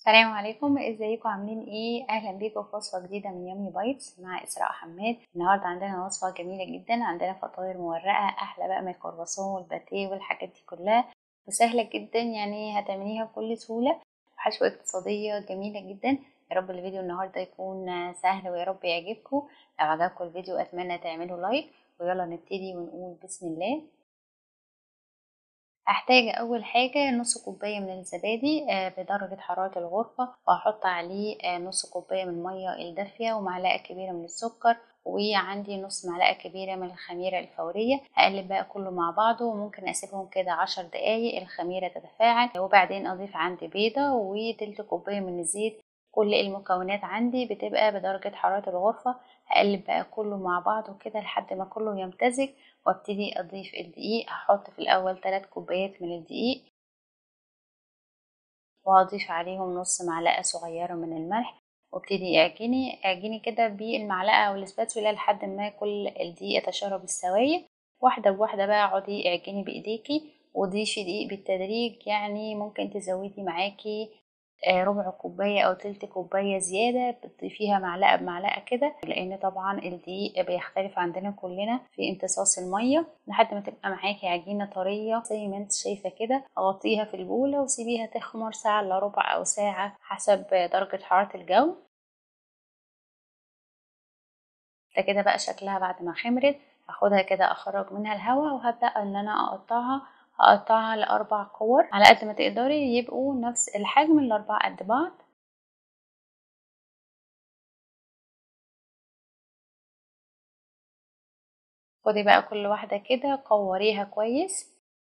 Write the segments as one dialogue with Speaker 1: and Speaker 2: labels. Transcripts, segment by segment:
Speaker 1: السلام عليكم ازيكم عاملين ايه اهلا بيكم في وصفه جديده من يامي بايتس مع اسراء حماد النهارده عندنا وصفه جميله جدا عندنا فطاير مورقه احلى بقى من الكرواسون والباتيه والحاجات دي كلها وسهله جدا يعني هتعمليها بكل سهوله وحشوه اقتصاديه جميله جدا يا رب الفيديو النهارده يكون سهل ويا رب يعجبكم لو عجبكم الفيديو اتمنى تعملوا لايك ويلا نبتدي ونقول بسم الله هحتاج اول حاجه نص كوبايه من الزبادي بدرجه حراره الغرفه وهحط عليه نص كوبايه من الميه الدافيه ومعلقه كبيره من السكر وعندي نص معلقه كبيره من الخميره الفوريه هقلب بقى كله مع بعضه وممكن اسيبهم كده عشر دقايق الخميره تتفاعل وبعدين اضيف عندي بيضه وتلت كوبايه من الزيت كل المكونات عندي بتبقى بدرجة حرارة الغرفة هقلب بقى كله مع بعضه كده لحد ما كله يمتزج وابتدي اضيف الدقيق هحط في الاول 3 كوبايات من الدقيق وهضيف عليهم نص معلقة صغيرة من الملح وابتدي اعجني اعجني كده بالمعلقة او الاسباتولا لحد ما كل الدقيق يتشرب السوائل واحدة بواحدة بقى اقعدي اعجني بايديكي وضيفي دقيق بالتدريج يعني ممكن تزودي معاكي ربع كوباية أو تلت كوباية زيادة بتضيفيها معلقة بمعلقة كده لأن طبعا الدقيق بيختلف عندنا كلنا في امتصاص المية لحد ما تبقى معاكي عجينة طرية زي ما انت شايفة كده غطيها في البولة وسيبيها تخمر ساعة إلا ربع أو ساعة حسب درجة حرارة الجو ده كده بقى شكلها بعد ما خمرت هاخدها كده أخرج منها الهواء وهبدأ إن أنا أقطعها هقطعها لأربع كور على قد ما تقدري يبقوا نفس الحجم الأربعة قد بعض خدي بقى كل واحدة كده قوريها كويس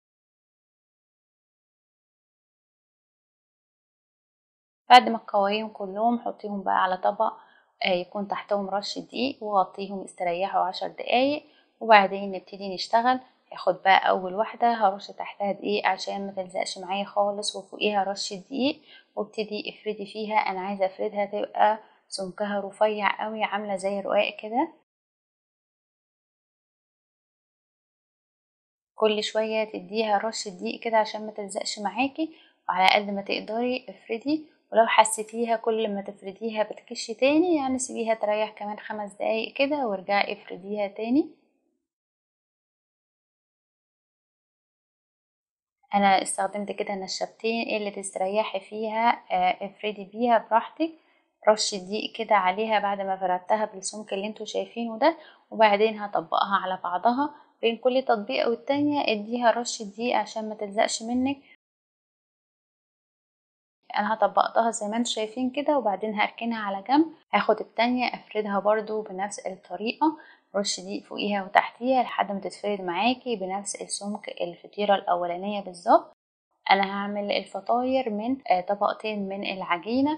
Speaker 1: بعد ما تقوريهم كلهم حطيهم بقى على طبق يكون تحتهم رش دقيق وغطيهم يستريحوا عشر دقايق وبعدين نبتدي نشتغل هاخد بقى اول واحده هرش تحتها دقيق عشان ما تلزقش معايا خالص وفوقيها رش دقيق وابتدي افردي فيها انا عايزه افردها تبقى سمكها رفيع قوي عامله زي الرقاق كده كل شويه تديها رش دقيق كده عشان ما تلزقش معاكي وعلى قد ما تقدري افردي ولو حسيتيها كل ما تفرديها بتكش تاني يعني سيبيها تريح كمان خمس دقايق كده وارجعي افرديها تاني انا استخدمت كده نشابتين اللي تستريحي فيها افردي بيها براحتك رش دقيق كده عليها بعد ما فردتها بالسمك اللي انتوا شايفينه ده وبعدين هطبقها على بعضها بين كل تطبيقه والتانية اديها رش دقيق عشان ما تلزقش منك انا هطبقتها زي ما انتوا شايفين كده وبعدين هركنها على جنب هاخد التانية افردها برضو بنفس الطريقة رش دقيق فوقيها وتحتيها لحد ما تتفرد معاكي بنفس السمك الفطيرة الأولانية بالظبط أنا هعمل الفطاير من طبقتين من العجينة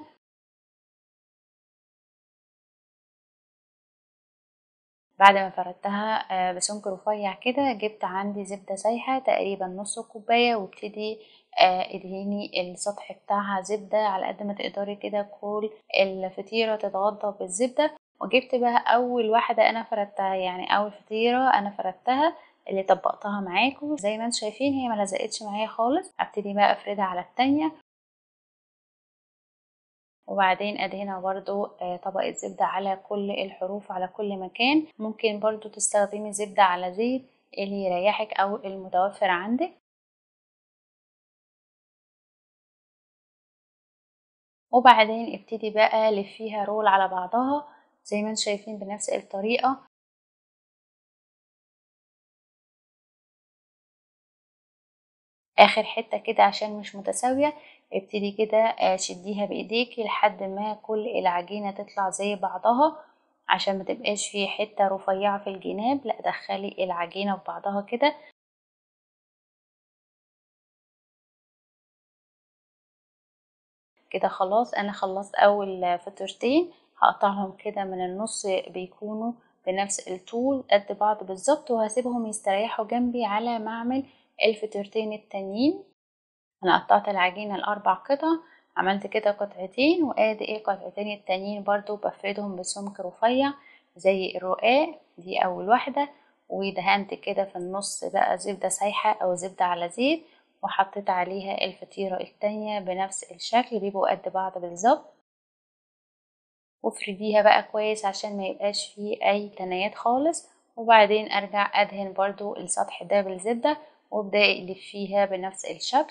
Speaker 1: بعد ما فردتها بسمك رفيع كده جبت عندي زبدة سايحة تقريبا نص كوباية وابتدي ادهني السطح بتاعها زبدة على قد ما تقدري كده كل الفطيرة تتغطى بالزبدة وجبت بقى اول واحده انا فردتها يعني اول فطيره انا فردتها اللي طبقتها معاكم زي ما انتم شايفين هي ما لزقتش معايا خالص ابتدي بقى افردها على التانية وبعدين ادهنها برضو طبقة زبدة على كل الحروف على كل مكان ممكن برضو تستخدمي زبدة على زيت اللي يريحك او المتوفر عندك وبعدين ابتدي بقى لفيها رول على بعضها زي ما انتم شايفين بنفس الطريقة اخر حتة كده عشان مش متساوية ابتدي كده شديها بايديكي لحد ما كل العجينة تطلع زي بعضها عشان ما تبقاش في حتة رفيعة في الجناب لا دخلي العجينة في بعضها كده كده خلاص انا خلصت اول فطيرتين هقطعهم كده من النص بيكونوا بنفس الطول قد بعض بالظبط وهسيبهم يستريحوا جنبي على ما اعمل الفطيرتين التانيين انا قطعت العجينه لاربع قطع عملت كده قطعتين وادي القطعتين التانيين برضو بفردهم بسمك رفيع زي الرقاق دي اول واحده ودهنت كده في النص بقى زبده سايحه او زبده على زيت وحطيت عليها الفطيرة التانية بنفس الشكل بيبقوا قد بعض بالظبط وافرديها بقى كويس عشان ما يبقاش فيه اي تنايات خالص وبعدين ارجع ادهن برضو السطح ده بالزبدة وابدأي الفيها بنفس الشكل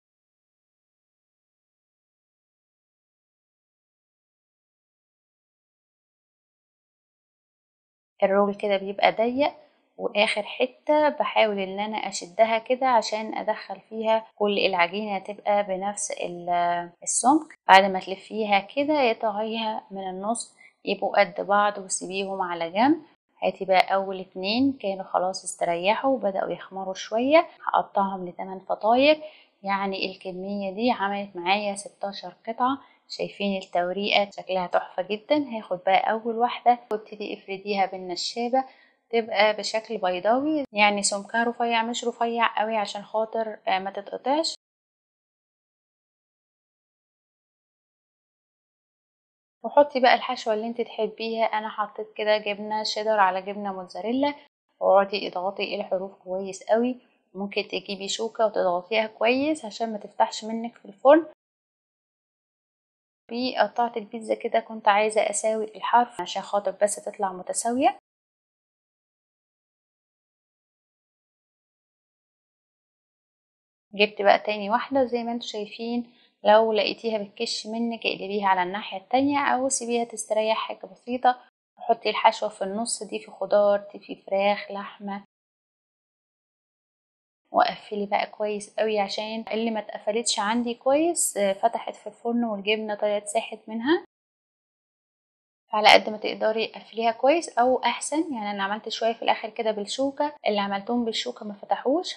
Speaker 1: الرول كده بيبقى ضيق واخر حتة بحاول ان انا اشدها كده عشان ادخل فيها كل العجينة تبقى بنفس السمك بعد ما تلفيها كده يقطعيها من النص يبقوا قد بعض وسيبيهم على جنب هاتي بقى اول اتنين كانوا خلاص استريحوا وبدأوا يخمروا شوية هقطعهم لتمن فطاير يعني الكمية دي عملت معايا 16 قطعة شايفين التوريقة شكلها تحفة جدا هاخد بقى اول واحدة وابتدي افرديها بالنشابة تبقى بشكل بيضاوي يعني سمكها رفيع مش رفيع قوي عشان خاطر ما تتقطعش وحطي بقى الحشوة اللي انت تحبيها انا حطيت كده جبنة شيدر على جبنة موتزاريلا واقعدي اضغطي الحروف كويس قوي ممكن تجيبي شوكة وتضغطيها كويس عشان ما تفتحش منك في الفرن بقطعة البيتزا كده كنت عايزة اساوي الحرف عشان خاطر بس تطلع متساوية جبت بقى تاني واحدة زي ما انتوا شايفين لو لقيتيها بتكش منك اقلبيها على الناحية التانية او سيبيها تستريح حاجة بسيطة وحطي الحشوة في النص دي في خضار دي في فراخ لحمة وقفلي بقى كويس قوي عشان اللي ما اتقفلتش عندي كويس فتحت في الفرن والجبنة طلعت ساحت منها فعلى قد ما تقدري قفليها كويس او احسن يعني انا عملت شوية في الاخر كده بالشوكة اللي عملتهم بالشوكة ما فتحوش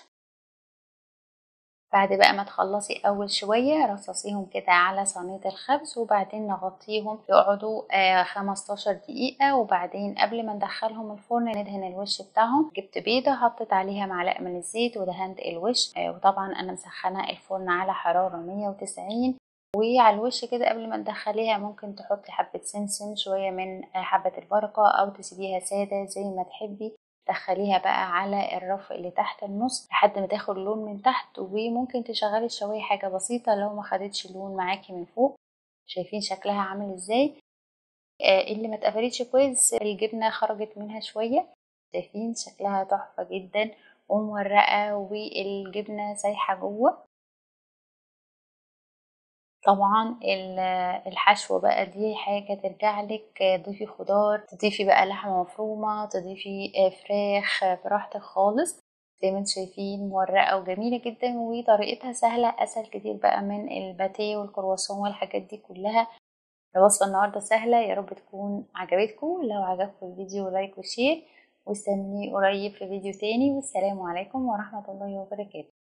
Speaker 1: بعد بقى ما تخلصي اول شوية رصصيهم كده على صينية الخبز وبعدين نغطيهم يقعدوا آه 15 دقيقة وبعدين قبل ما ندخلهم الفرن ندهن الوش بتاعهم جبت بيضة حطيت عليها معلقة من الزيت ودهنت الوش آه وطبعا انا مسخنة الفرن على حرارة 190 وعلى الوش كده قبل ما تدخليها ممكن تحطي حبة سمسم شوية من حبة البركة او تسيبيها سادة زي ما تحبي دخليها بقى على الرف اللي تحت النص لحد ما تاخد لون من تحت وممكن تشغلي الشواية حاجة بسيطة لو ما خدتش لون معاكي من فوق شايفين شكلها عامل ازاي آه اللي ما اتقفلتش كويس الجبنة خرجت منها شوية شايفين شكلها تحفة جدا ومورقة والجبنة سايحة جوه طبعا الحشوة بقى دي حاجة ترجع لك تضيفي خضار تضيفي بقى لحمة مفرومة تضيفي فراخ براحتك خالص زي ما انتم شايفين مورقة وجميلة جدا وطريقتها سهلة اسهل كتير بقى من الباتيه والكرواسون والحاجات دي كلها الوصفة النهاردة سهلة يا رب تكون عجبتكم لو عجبكم الفيديو لايك وشير واستنوني قريب في فيديو تاني والسلام عليكم ورحمة الله وبركاته